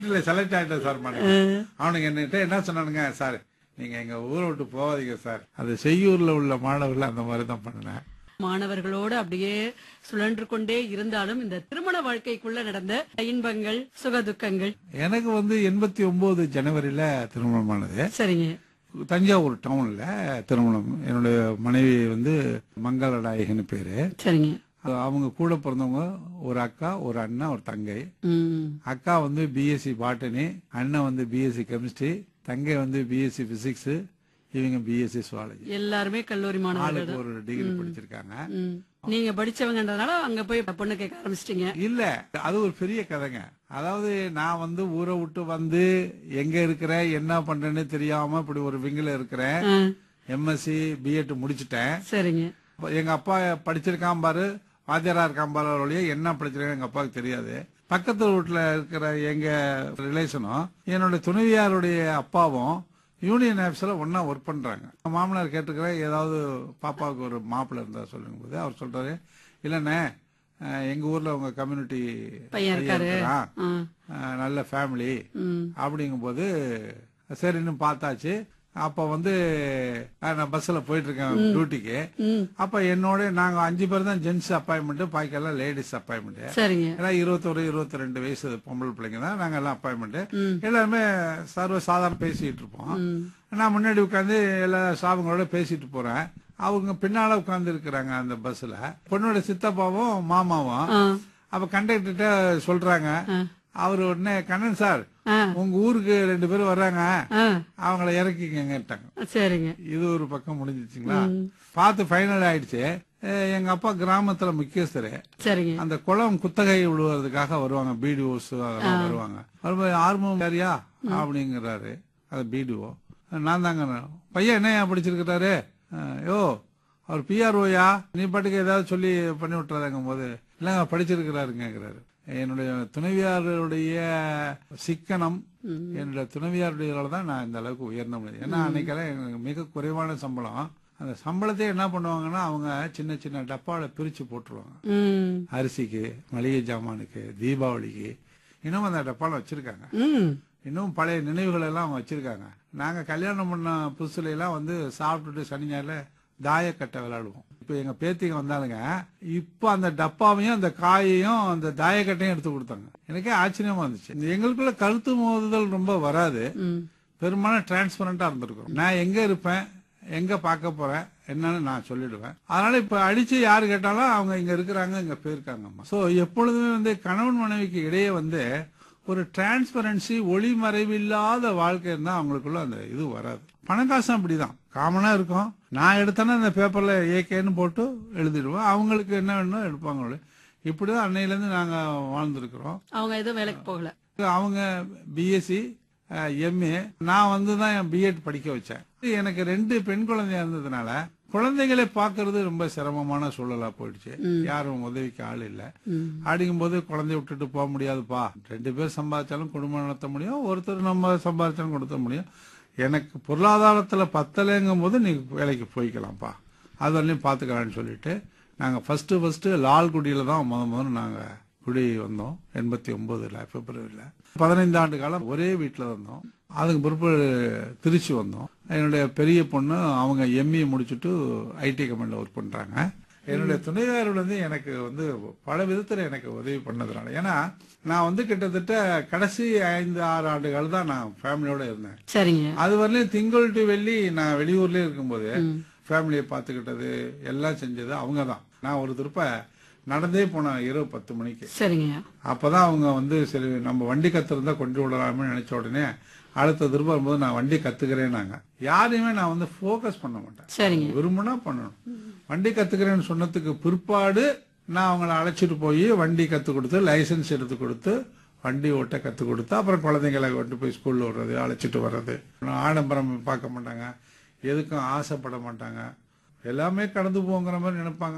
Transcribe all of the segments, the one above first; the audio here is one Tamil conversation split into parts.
இல்ல செலக்ட் ஆயிட்டேன் சார் மேடம் அவனுங்க என்கிட்ட என்ன சொன்னானுங்க சார் நீங்க எங்க ஊரை விட்டு போகாதீங்க சார் அது செய்யூர்ல உள்ள மாணவர்கள் அந்த மாதிரி தான் பண்ணினேன் மாணவர்களோடு அப்படியே சுழன்று கொண்டே இருந்தாலும் இந்த திருமண வாழ்க்கைக்குள்ள நடந்த இன்பங்கள் சுகதுக்கங்கள் எனக்கு வந்து எண்பத்தி ஒன்பது ஜனவரியில திருமணமானது சரிங்க தஞ்சாவூர் டவுன்ல திருமணம் என்னுடைய மனைவி வந்து மங்களநாயகன் பேரு சரிங்க அது அவங்க கூட பிறந்தவங்க ஒரு அக்கா ஒரு அண்ணா ஒரு தங்கை ம் அக்கா வந்து பிஎஸ்சி பாட்டனி அண்ணன் வந்து பிஎஸ்சி கெமிஸ்ட்ரி தங்கை வந்து பிஎஸ்சி பிசிக்ஸ் இவங்க பிஎஸ்சி சுவாலஜி எல்லாருமே கல்லூரி மாணவர்கள் ஆளுக்கு ஒரு டிகிரி படிச்சிருக்காங்க ம். நீங்க படிச்சவங்கன்றதுனால அங்க போய் பொண்ணு கேட்க ஆரம்பிச்சிட்டீங்க இல்ல அது ஒரு பெரிய கதைங்க அதாவது நான் வந்து ஊரை விட்டு வந்து எங்க இருக்கிறேன் என்ன பண்றேன்னு தெரியாம இப்படி ஒரு விங்கில இருக்கிறேன் ஆ, எம்எஸ்சி பிஎட் முடிச்சிட்டேன் சரிங்க எங்க அப்பா படிச்சிருக்கான் பாரு வாத்தியாரா இருக்கான் பாரு ஒழிய என்ன படிச்சிருக்கேன் எங்க அப்பாவுக்கு தெரியாது பக்கத்து வீட்டுல இருக்கிற எங்க ரிலேஷனும் என்னுடைய துணைவியாருடைய அப்பாவும் யூனியன் ஆஃபீஸ்ல ஒன்னா ஒர்க் பண்றாங்க மாமனார் கேட்டுக்கிறேன் ஏதாவது பாப்பாவுக்கு ஒரு மாப்பிள்ளை இருந்தா சொல்லுங்க போது அவர் சொல்றாரு இல்லண்ணே அஹ், எங்க ஊர்ல உங்க கம்யூனிட்டி பையன் இருக்காரு இருக்கிறான். ஆ, அஹ், நல்ல ஃபேமிலி ம் அப்படிங்கும்போது சரின்னு பார்த்தாச்சு அப்ப வந்து அஹ், நான் பஸ்ல போயிட்டு இருக்கேன் டியூட்டிக்கு ம் அப்ப என்னோட நாங்க அஞ்சு பேர் தான் ஜென்ஸ் அப்பாயின்மெண்ட் பாக்கியெல்லாம் லேடிஸ் அப்பாயின்மெண்ட் சரிங்க ஏன்னா இருபத்தொரு இருபத்தி ரெண்டு வயசு பொம்பளை பிள்ளைங்க தான் நாங்க எல்லாம் அப்பாயின்மெண்ட் ம். எல்லாருமே சர்வ சாதாரண பேசிட்டு இருப்போம் ம் நான் முன்னாடி உட்காந்து எல்லா ஸ்டாஃபுங்களோட பேசிட்டு போறேன் அவங்க பின்னால உட்கார்ந்து இருக்கிறாங்க அந்த பஸ்ல பொண்ணோட சித்தப்பாவும் மாமாவும் ஆ அப்ப கண்டக்டர்கிட்ட சொல்றாங்க ஆ. அவர் உடனே கண்ணன் சார் ஆ உங்க ஊருக்கு ரெண்டு பேரும் வர்றாங்க ஆ அவங்கள இறக்கிக்கங்கட்டாங்க சரிங்க இது ஒரு பக்கம் முடிஞ்சிச்சுங்களா பார்த்து ஃபைனல் ஆயிடுச்சு அஹ் எங்க அப்பா கிராமத்துல முக்கியஸ்தரு சரிங்க அந்த குளம் குத்தகை விழுவதுக்காக வருவாங்க பிடிஓஸ் அதெல்லாம் வருவாங்க வரும்போது ஆர்வம் யாரியா அப்படிங்கிறாரு அது பிடிஓ நான் தாங்க பையன் என்னையா படிச்சிருக்கிறாரு அஹ், யோ அவர் பிஆர்ஓயா நீ பாட்டுக்கு ஏதாவது சொல்லி பண்ணி விட்டுறாங்க போது இல்லைங்க படிச்சிருக்கிறாருங்கிறாரு என்னுடைய துணைவியாருடைய சிக்கனம் என்னுடைய துணைவியாருடைய தான் நான் இந்த அளவுக்கு உயர்ந்த முடியும் ஏன்னா அன்னைக்கெல்லாம் எனக்கு மிக குறைவான சம்பளம் அந்த சம்பளத்தை என்ன பண்ணுவாங்கன்னா அவங்க சின்ன சின்ன டப்பால பிரிச்சு போட்டுருவாங்க ம் அரிசிக்கு மளிகை ஜாமானுக்கு தீபாவளிக்கு இன்னும் அந்த டப்பால வச்சிருக்காங்க ம் இன்னும் பழைய நினைவுகள் எல்லாம் அவங்க வச்சிருக்காங்க நாங்க கல்யாணம் பண்ண புதுசுல எல்லாம் வந்து சாப்பிட்டுட்டு சனி ஞாயிறுல தாயக்கட்டை விளையாடுவோம் இப்ப எங்க பேத்திங்க வந்தாலுங்க இப்ப அந்த டப்பாவையும் அந்த காயையும் அந்த தாயக்கட்டையும் எடுத்து கொடுத்தாங்க எனக்கே ஆச்சரியமா இருந்துச்சு இந்த எங்களுக்குள்ள கருத்து மோதுதல் ரொம்ப வராது ம் பெரும்பாலும் டிரான்ஸ்பரண்டா இருந்திருக்கும் நான் எங்க இருப்பேன் எங்க பார்க்க போறேன் என்னன்னு நான் சொல்லிடுவேன் அதனால இப்ப அடிச்சு யாரு கேட்டாலும் அவங்க இங்க இருக்கிறாங்க இங்க போயிருக்காங்கம்மா சோ எப்பொழுதுமே வந்து கணவன் மனைவிக்கு இடையே வந்து ஒரு டிரான்ஸ்பரன்சி ஒளிமறைவில்லாத வாழ்க்கை இருந்தா அவங்களுக்குள்ள அந்த இது வராது பணக்காசும் அப்படிதான் காமனா இருக்கும் நான் எடுத்தேன்னா அந்த பேப்பர்ல ஏகேன்னு போட்டு எழுதிடுவேன் அவங்களுக்கு என்ன வேணுமோ எடுப்பாங்க இப்படிதான் அன்னையில இருந்து நாங்க வாழ்ந்திருக்கிறோம் அவங்க எதுவும் வேலைக்கு போகல அவங்க பிஎஸ்சி எம்ஏ நான் வந்து தான் என் பிஎட் படிக்க வச்சேன் எனக்கு ரெண்டு பெண் குழந்தையா இருந்ததுனால குழந்தைகளை பார்க்கறது ரொம்ப சிரமமான சூழலா போயிடுச்சு யாரும் உதவிக்கு ஆள் இல்ல ம் அப்படிங்கும்போது குழந்தைய விட்டுட்டு போக முடியாதுப்பா ரெண்டு பேர் சம்பாதிச்சாலும் குடும்பம் நடத்த முடியும் ஒருத்தர் நம்ம சம்பாதிச்சாலும் கொடுத்த முடியும் எனக்கு பொருளாதாரத்துல பத்தலைங்கும் போது நீ வேலைக்கு போய்க்கலாம்ப்பா அது வரலையும் பாத்துக்கலாம்னு சொல்லிட்டு நாங்க ஃபர்ஸ்ட் ஃபர்ஸ்ட் லால்குடியில தான் முத முதல்ல நாங்க குடி வந்தோம் எண்பத்தி ஒன்பதுல பிப்ரவரியில பதினைந்து ஆண்டு காலம் ஒரே வீட்டுல இருந்தோம் அதுக்கு பிறப்பு திருச்சி வந்தோம் என்னுடைய பெரிய பொண்ணு அவங்க எம்ஏ முடிச்சுட்டு ஐடி கம்பெனில ஒர்க் பண்றாங்க என்னுடைய துணைவியார் வந்து எனக்கு வந்து பல விதத்துல எனக்கு உதவி பண்ணதுனால ஏன்னா நான் வந்து கிட்டத்தட்ட கடைசி ஐந்து ஆறு ஆண்டுகள் தான் நான் ஃபேமிலியோட இருந்தேன் சரிங்க அது வரலையும் திங்கள் டு வெள்ளி நான் வெளியூர்லயே இருக்கும்போது ஃபேமிலியை பார்த்துக்கிட்டது எல்லாம் செஞ்சது அவங்க தான் நான் ஒரு திருப்ப நடந்தே போனேன் இரவு பத்து மணிக்கு சரிங்க அப்பதான் அவங்க வந்து சரி நம்ம வண்டி கத்துறதா கொண்டு விடலாம்னு நினைச்ச உடனே அடுத்த திரும்ப வரும்போது நான் வண்டி கத்துக்கிறேன்னாங்க யாரையுமே நான் வந்து ஃபோக்கஸ் பண்ண மாட்டேன் சரிங்க விரும்புனா பண்ணணும் வண்டி கத்துக்கிறேன்னு சொன்னதுக்கு பிற்பாடு நான் அவங்கள அழைச்சிட்டு போய் வண்டி கத்து கொடுத்து லைசென்ஸ் எடுத்து கொடுத்து வண்டி ஓட்ட கத்து கொடுத்து அப்புறம் குழந்தைங்களை கொண்டு போய் ஸ்கூல்ல விடுறது அழைச்சிட்டு வர்றது ஆடம்பரம் பார்க்க மாட்டாங்க எதுக்கும் ஆசைப்பட மாட்டாங்க எல்லாமே கடந்து போங்கிற மாதிரி நினைப்பாங்க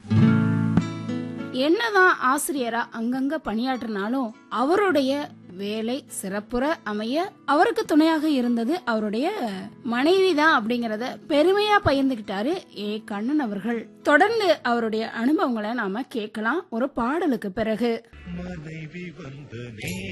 என்னதான் ஆசிரியரா அங்கங்க பணியாற்றினாலும் அவருடைய வேலை சிறப்புற அமைய அவருக்கு துணையாக இருந்தது அவருடைய மனைவி தான் அப்படிங்கறத பெருமையா பகிர்ந்துகிட்டாரு ஏ கண்ணன் அவர்கள் தொடர்ந்து அவருடைய அனுபவங்களை நாம கேட்கலாம் ஒரு பாடலுக்கு பிறகு மனைவி வந்து